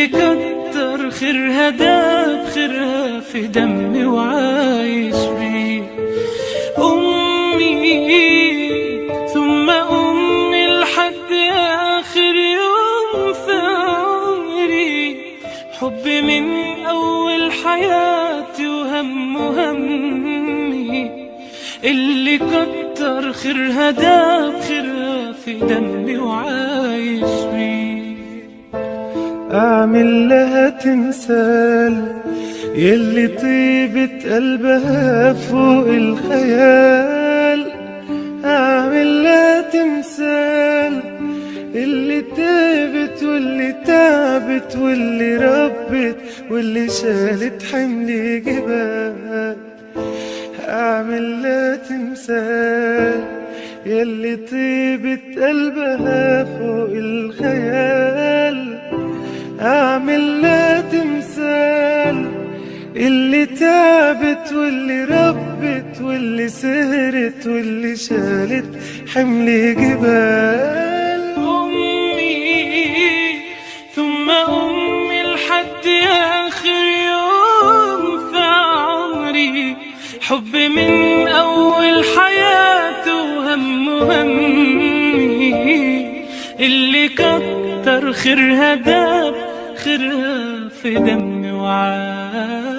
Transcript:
اللي كتر خيرها داب خيرها في دمي وعايش بيه أمي ثم أمي لحد آخر يوم في عمري حبي من أول حياتي وهم همي اللي كتر خيرها داب خيرها في دمي وعايش بيه أعمل لها تمثال يلي طيبة قلبها فوق الخيال أعمل لها تمثال اللي تعبت واللي تعبت واللي ربت واللي شالت حمل جبال أعمل لها تمثال يلي طيبة قلبها فوق الخيال أعمل لها تمثال اللي تعبت واللي ربت واللي سهرت واللي شالت حمل جبال أمي ثم أمي لحد آخر يوم في عمري حبي من أول حياته وهم همي اللي كتر خيرها داب خيرها في دمي وعاش